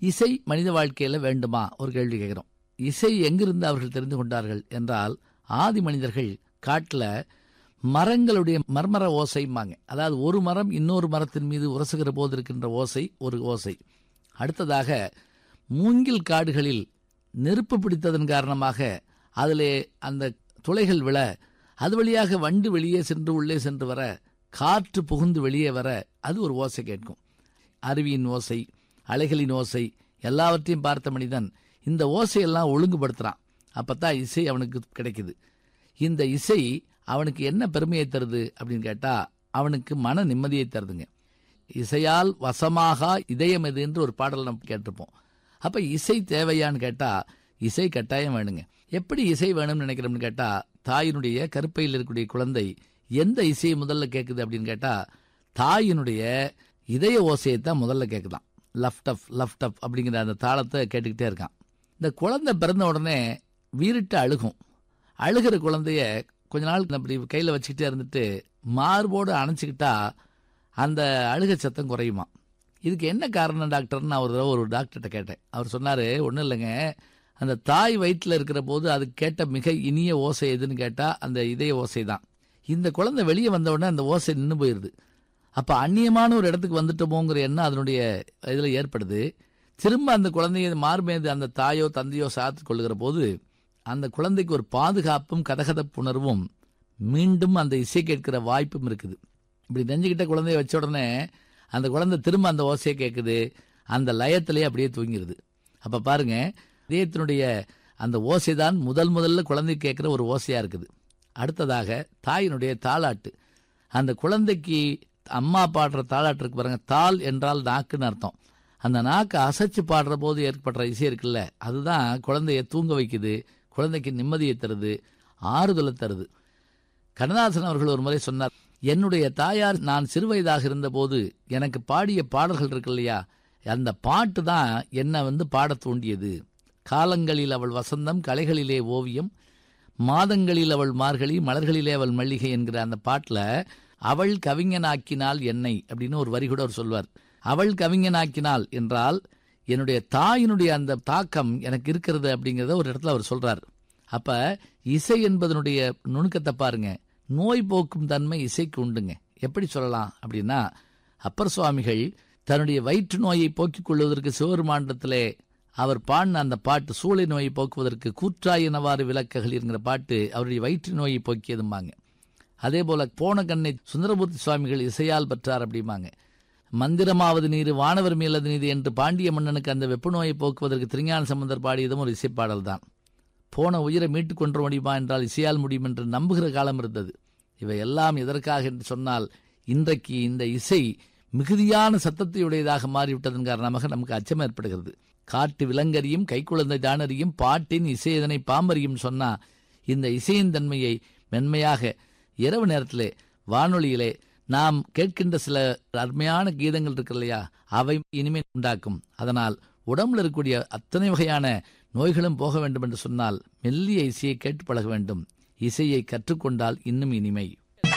இசை மனித வாழ்க்கையில வேண்டுமா ஒரு கேள்வி கேட்கிறோம் இசை எங்கிருந்து அவர்கள் தெரிந்து கொண்டார்கள் என்றால் ஆதி மனிதர்கள் காட்டுல மரங்களுடைய மர்மர ஓசைம்பாங்க அதாவது ஒரு மரம் இன்னொரு மரத்தின் மீது உரசுகிற போது இருக்கின்ற ஓசை ஒரு ஓசை அடுத்ததாக மூங்கில் காடுகளில் நெருப்பு பிடித்ததன் காரணமாக அதிலே அந்த துளைகள் விழ அது வழியாக வண்டு வெளியே சென்று உள்ளே சென்று வர காற்று புகுந்து வெளியே வர அது ஒரு ஓசை கேட்கும் அருவியின் ஓசை அலைகளின் ஓசை எல்லாவற்றையும் பார்த்த மனிதன் இந்த ஓசையெல்லாம் ஒழுங்குபடுத்துறான் அப்பதான் இசை அவனுக்கு கிடைக்குது இந்த இசை அவனுக்கு என்ன பெருமையை தருது அப்படின்னு கேட்டா அவனுக்கு மன நிம்மதியை தருதுங்க இசையால் வசமாக இதயம் எது என்று ஒரு பாடல் நம்ம கேட்டிருப்போம் அப்ப இசை தேவையான்னு கேட்டா இசை கட்டாயம் வேணுங்க எப்படி இசை வேணும்னு நினைக்கிறோம்னு கேட்டா தாயினுடைய கருப்பையில் இருக்கக்கூடிய குழந்தை எந்த இசையை முதல்ல கேட்குது அப்படின்னு கேட்டா தாயினுடைய இதய ஓசையை தான் முதல்ல கேட்குதான் லஃப்ட் அப் லஃப்ட் அப் அப்படிங்கிற அந்த தாளத்தை கேட்டுக்கிட்டே இருக்கான் இந்த குழந்தை பிறந்த உடனே வீறிட்டு அழுகும் அழுகிற குழந்தைய கொஞ்ச நாள் அப்படி கையில் வச்சுக்கிட்டே இருந்துட்டு மார்போடு அணைச்சிக்கிட்டா அந்த அழுகை சத்தம் குறையுமா இதுக்கு என்ன காரணம் டாக்டர்னு நான் ஒரு தடவை ஒரு டாக்டர்கிட்ட கேட்டேன் அவர் சொன்னார் ஒன்றும் இல்லைங்க அந்த தாய் வயிற்றில் இருக்கிற போது அது கேட்ட மிக இனிய ஓசை எதுன்னு கேட்டால் அந்த இதய ஓசை தான் இந்த குழந்தை வெளியே வந்த உடனே அந்த ஓசை நின்று போயிடுது அப்போ அந்நியமான ஒரு இடத்துக்கு வந்துட்டோமோங்கிற எண்ணம் அதனுடைய இதில் ஏற்படுது திரும்ப அந்த குழந்தைய மார்மேது அந்த தாயோ தந்தையோ சாத்து கொள்ளுகிற போது அந்த குழந்தைக்கு ஒரு பாதுகாப்பும் கதகதப்புணர்வும் மீண்டும் அந்த இசை கேட்கிற வாய்ப்பும் இருக்குது இப்படி நெஞ்சுக்கிட்ட குழந்தைய வச்ச உடனே அந்த குழந்தை திரும்ப அந்த ஓசையை கேட்குது அந்த லயத்திலேயே அப்படியே தூங்கிடுது அப்போ பாருங்க இதயத்தினுடைய அந்த ஓசை தான் முதல் முதல்ல குழந்தை கேட்குற ஒரு ஓசையாக இருக்குது அடுத்ததாக தாயினுடைய தாளாட்டு அந்த குழந்தைக்கு அம்மா பாடுற தாளாட்டு இருக்கு பாருங்க தாள் என்றால் நாக்குன்னு அர்த்தம் அந்த நாக்கை அசைச்சு பாடுற போது ஏற்படுற இசை இருக்குல்ல அதுதான் குழந்தைய தூங்க வைக்குது குழந்தைக்கு நிம்மதியை தருது ஆறுதலை தருது கண்ணதாசன் அவர்கள் ஒரு முறை சொன்னார் என்னுடைய தாயார் நான் சிறுவயதாக இருந்தபோது எனக்கு பாடிய பாடல்கள் இருக்கு இல்லையா அந்த பாட்டு தான் என்னை வந்து பாடத் தூண்டியது காலங்களில் அவள் வசந்தம் கலைகளிலே ஓவியம் மாதங்களில் அவள் மார்கழி மலர்களிலே அவள் மல்லிகை என்கிற அந்த பாட்டில் அவள் கவிஞனாக்கினாள் என்னை அப்படின்னு ஒரு வரி கூட அவர் சொல்வார் அவள் கவிஞனாக்கினாள் என்றால் என்னுடைய தாயினுடைய அந்த தாக்கம் எனக்கு இருக்கிறது அப்படிங்கிறத ஒரு இடத்துல அவர் சொல்றார் அப்ப இசை என்பதனுடைய நுணுக்கத்தை பாருங்க நோய் போக்கும் தன்மை இசைக்கு உண்டுங்க எப்படி சொல்லலாம் அப்படின்னா அப்பர் சுவாமிகள் தன்னுடைய வயிற்று நோயை போக்கிக் கொள்வதற்கு சிவபெருமாண்டத்திலே அவர் பாடின அந்த பாட்டு சூளை நோயை போக்குவதற்கு கூற்றாயினவாறு விளக்குகள் என்கிற பாட்டு அவருடைய வயிற்று நோயை போக்கியதும்பாங்க அதே போல போன கண்ணை சுந்தரமூர்த்தி சுவாமிகள் இசையால் பெற்றார் அப்படிம்பாங்க மந்திரமாவது நீர் வானவர் மீளது நீதி என்று பாண்டிய மன்னனுக்கு அந்த வெப்பு நோயை போக்குவதற்கு திருஞான சம்பந்தர் பாடியதும் ஒரு இசைப்பாடல் தான் போன உயிரை மீட்டுக் கொண்டு முடியுமா என்றால் இசையால் முடியும் என்று நம்புகிற காலம் இருந்தது இவை எல்லாம் எதற்காக என்று சொன்னால் இன்றைக்கு இந்த இசை மிகுதியான சத்தத்தையுடையதாக மாறிவிட்டதன் காரணமாக நமக்கு அச்சம் ஏற்படுகிறது காட்டு விலங்கறியும் கைக்குழந்தை தானறியும் பாட்டின் இசை இதனை பாம்பறியும் சொன்னா இந்த இசையின் தன்மையை மென்மையாக இரவு நேரத்திலே வானொலியிலே நாம் கேட்கின்ற சில அருமையான கீதங்கள் இருக்கு இல்லையா அவை இனிமே உண்டாக்கும் அதனால் உடம்புல இருக்கக்கூடிய அத்தனை வகையான நோய்களும் போக வேண்டும் என்று சொன்னால் மெல்லிய இசையை கேட்டு பழக வேண்டும் இசையை கற்றுக்கொண்டால் இன்னும் இனிமை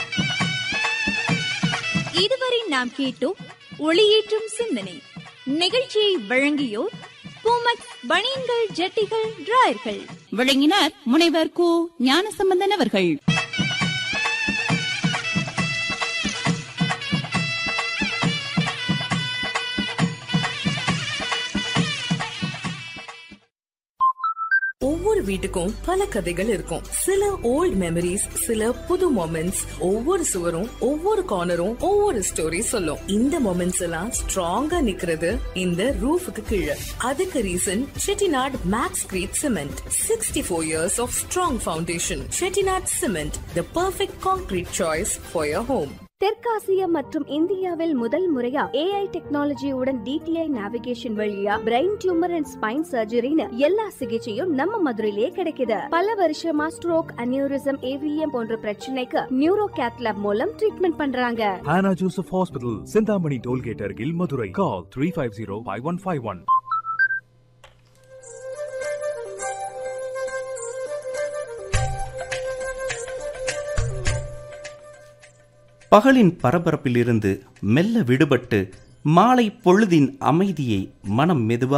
இதுவரை நாம் கேட்டோம் ஒளியேற்றும் சிந்தனை நிகழ்ச்சியை வழங்கியோர் பூமக் பனியன்கள் ஜட்டிகள் டிராயர்கள் வழங்கினார் முனைவர் கு ஞானசம்பந்தன் அவர்கள் ஒவ்வொரு வீட்டுக்கும் பல கதைகள் இருக்கும் சில ஓல்ட் மெமரிஸ் சில புது மொமெண்ட்ஸ் ஒவ்வொரு சுவரும் ஒவ்வொரு கார்னரும் ஒவ்வொரு ஸ்டோரி சொல்லும் இந்த மொமெண்ட்ஸ் எல்லாம் ஸ்ட்ராங்கா நிக்கிறது இந்த ரூஃபுக்கு கீழே அதுக்கு reason Chettinad Maxcrete cement sixty four years of strong foundation Chettinad cement the perfect concrete choice for your home தெற்காசியா மற்றும் இந்தியாவில் முதல் முறையா ஏஐ டெக்னாலஜியுடன் டிடிஐ நேவிகேஷன் வழியா பிரெயின் டியூமர் அண்ட் ஸ்பைன் சர்ஜரின்னு எல்லா சிகிச்சையும் நம்ம மதுரையிலேயே கிடைக்குது பல வருஷமா ஸ்ட்ரோக் அனியூரிசம் ஏவிஎம் போன்ற பிரச்சனைக்கு நியூரோ கேத்லாப் மூலம் ட்ரீட்மெண்ட் பண்றாங்க Hannah Joseph Hospital, Sindhamani Tollgate, Argil, Madurai. Call 350 5151. பகலின் பரபரப்பிலிருந்து மெல்ல விடுபட்டு மாலை பொழுதின் அமைதியை மனம் மெதுவாக